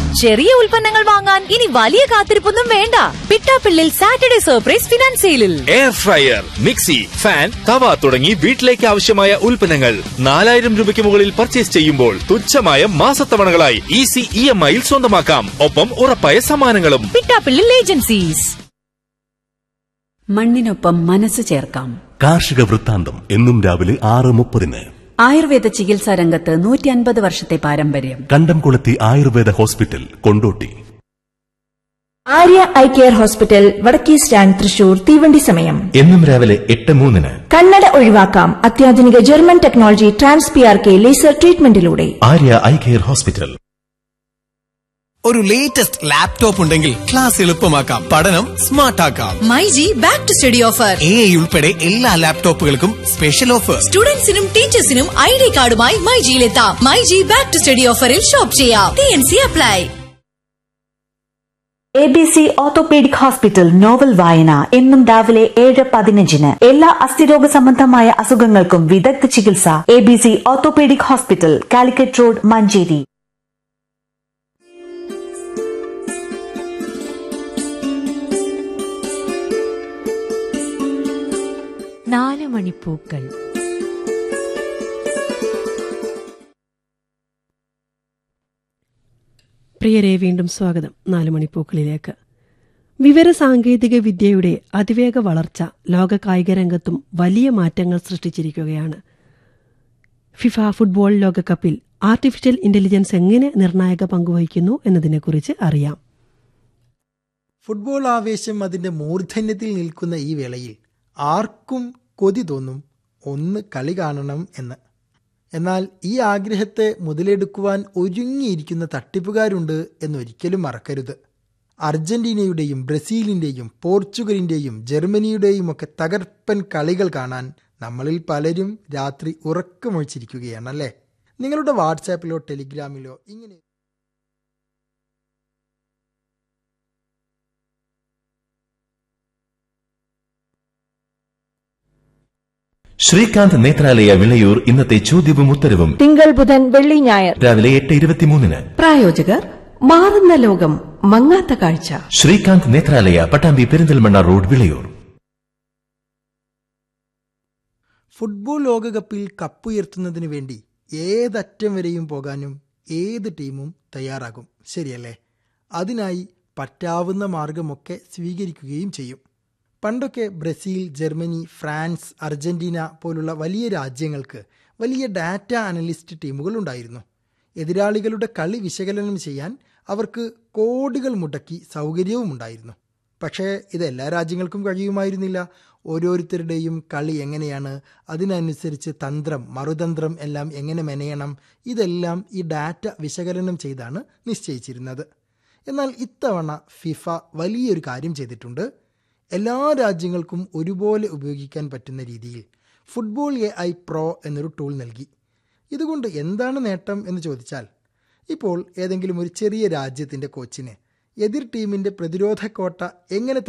ചെറിയ ഉൽപ്പന്നങ്ങൾ വാങ്ങാൻ ഇനി വലിയ കാത്തിരിപ്പൊന്നും വേണ്ട പിട്ടാപ്പിള്ളിൽ സാറ്റർഡേ സർപ്രൈസ് ഫിനാൻസ് സെയിലിൽ air fryer mixie fan tawa തുടങ്ങി വീട്ടിലേക്ക് ആവശ്യമായ ഉൽപ്പന്നങ്ങൾ നാലായിരം രൂപയ്ക്ക് മുകളിൽ പർച്ചേസ് ചെയ്യുമ്പോൾ തുച്ഛമായ മാസത്തവണകളായി ഈസി ഇ എം ഐയിൽ സ്വന്തമാക്കാം ഒപ്പം ഉറപ്പായ സമ്മാനങ്ങളും പിട്ടാപ്പിള്ളിൽ ഏജൻസീസ് മണ്ണിനൊപ്പം മനസ്സ് ചേർക്കാം കാർഷിക വൃത്താന്തം എന്നും രാവിലെ ആറ് മുപ്പതിന് ആയുർവേദ ചികിത്സാ രംഗത്ത് നൂറ്റി അൻപത് വർഷത്തെ പാരമ്പര്യം Kandamkulathy Ayurveda hospital Kondotty Arya eye care hospital വടക്കേ സ്റ്റാൻഡ് തൃശൂർ തീവണ്ടി സമയം എന്നും രാവിലെ എട്ട് മൂന്നിന് കണ്ണട ഒഴിവാക്കാം അത്യാധുനിക German technology trans P R K laser ട്രീറ്റ്മെന്റിലൂടെ ആര്യ ഐ കെയർ ഹോസ്പിറ്റൽ ഒരു ലേറ്റസ്റ്റ് ലാപ്ടോപ്പ് ഉണ്ടെങ്കിൽ ക്ലാസ് എളുപ്പമാക്കാം പഠനം സ്മാർട്ട് ആക്കാം myG back to study offer A I ഉൾപ്പെടെ എല്ലാ ലാപ്ടോപ്പുകൾക്കും സ്പെഷ്യൽ ഓഫർ സ്റ്റുഡൻസിനും ടീച്ചേഴ്സിനും ഐ ഡി കാർഡുമായി മൈജിയിലെത്താം മൈജി ബാക്ക് ടു സ്റ്റഡി ഓഫറിൽ ഷോപ്പ് ചെയ്യാം T N C apply A B C orthopaedic hospital novel വായന എന്നും രാവിലെ ഏഴ് പതിനഞ്ചിന് എല്ലാ അസ്ഥിരോഗ സംബന്ധമായ അസുഖങ്ങൾക്കും വിദഗ്ധ ചികിത്സ A B C orthopaedic hospital Calicut road Manjeri നാല് മണിപ്പൂക്കൾ പ്രിയരെ വീണ്ടും സ്വാഗതം നാല് മണിപ്പൂക്കളിലേക്ക് വിവരസാങ്കേതിക വിദ്യയുടെ അതിവേഗ വളർച്ച ലോക കായിക രംഗത്തും വലിയ മാറ്റങ്ങൾ സൃഷ്ടിച്ചിരിക്കുകയാണ് ഫിഫ ഫുട്ബോൾ ലോകകപ്പിൽ ആർട്ടിഫിഷ്യൽ ഇന്റലിജൻസ് എങ്ങനെ നിർണായക പങ്കുവഹിക്കുന്നു എന്നതിനെക്കുറിച്ച് അറിയാം ഫുട്ബോൾ ആവേശം അതിന്റെ മൂർധന്യത്തിൽ നിൽക്കുന്ന ഈ വേളയിൽ ആർക്കും കൊതി തോന്നും ഒന്ന് കളി കാണണം എന്ന് എന്നാൽ ഈ ആഗ്രഹത്തെ മുതലെടുക്കുവാൻ ഒരുങ്ങിയിരിക്കുന്ന തട്ടിപ്പുകാരുണ്ട് എന്നൊരിക്കലും മറക്കരുത് അർജന്റീനയുടെയും ബ്രസീലിന്റെയും പോർച്ചുഗലിന്റെയും ജർമ്മനിയുടെയും ഒക്കെ തകർപ്പൻ കളികൾ കാണാൻ നമ്മളിൽ പലരും രാത്രി ഉറക്കമൊഴിച്ചിരിക്കുകയാണല്ലേ നിങ്ങളുടെ വാട്സാപ്പിലോ ടെലിഗ്രാമിലോ ഇങ്ങനെ ശ്രീകാന്ത് നേത്രാലയ വിളയൂർ ഇന്നത്തെ ചോദ്യവും ഉത്തരവും തിങ്കൾ ബുധൻ വെള്ളി ഞായർ രാവിലെ എട്ട് ഇരുപത്തിമൂന്നിന് പ്രായോജകർ മാറുന്ന ലോകം മങ്ങാത്ത കാഴ്ച ശ്രീകാന്ത് നേത്രാലയ പട്ടാമ്പി പെരിന്തൽമണ്ണ റോഡ് വിളയൂർ ഫുട്ബോൾ ലോകകപ്പിൽ കപ്പുയർത്തുന്നതിന് വേണ്ടി ഏതറ്റം വരെയും പോകാനും ഏത് ടീമും തയ്യാറാകും ശരിയല്ലേ അതിനായി പറ്റാവുന്ന മാർഗമൊക്കെ സ്വീകരിക്കുകയും ചെയ്യും പണ്ടൊക്കെ ബ്രസീൽ ജർമ്മനി ഫ്രാൻസ് അർജന്റീന പോലുള്ള വലിയ രാജ്യങ്ങൾക്ക് വലിയ ഡാറ്റ അനലിസ്റ്റ് ടീമുകൾ ഉണ്ടായിരുന്നു എതിരാളികളുടെ കളി വിശകലനം ചെയ്യാൻ അവർക്ക് കോടികൾ മുടക്കി സൗകര്യവും ഉണ്ടായിരുന്നു പക്ഷേ ഇത് എല്ലാ രാജ്യങ്ങൾക്കും കഴിയുമായിരുന്നില്ല ഓരോരുത്തരുടെയും കളി എങ്ങനെയാണ് അതിനനുസരിച്ച് തന്ത്രം മറുതന്ത്രം എല്ലാം എങ്ങനെ മെനയണം ഇതെല്ലാം ഈ ഡാറ്റ വിശകലനം ചെയ്താണ് നിശ്ചയിച്ചിരുന്നത് എന്നാൽ ഇത്തവണ ഫിഫ വലിയൊരു കാര്യം ചെയ്തിട്ടുണ്ട് എല്ലാ രാജ്യങ്ങൾക്കും ഒരുപോലെ ഉപയോഗിക്കാൻ പറ്റുന്ന രീതിയിൽ ഫുട്ബോൾ എ ഐ പ്രോ എന്നൊരു ടൂൾ നൽകി ഇതുകൊണ്ട് എന്താണ് നേട്ടം എന്ന് ചോദിച്ചാൽ ഇപ്പോൾ ഏതെങ്കിലും ഒരു ചെറിയ രാജ്യത്തിൻ്റെ കോച്ചിന് എതിർ ടീമിൻ്റെ പ്രതിരോധ കോട്ട എങ്ങനെ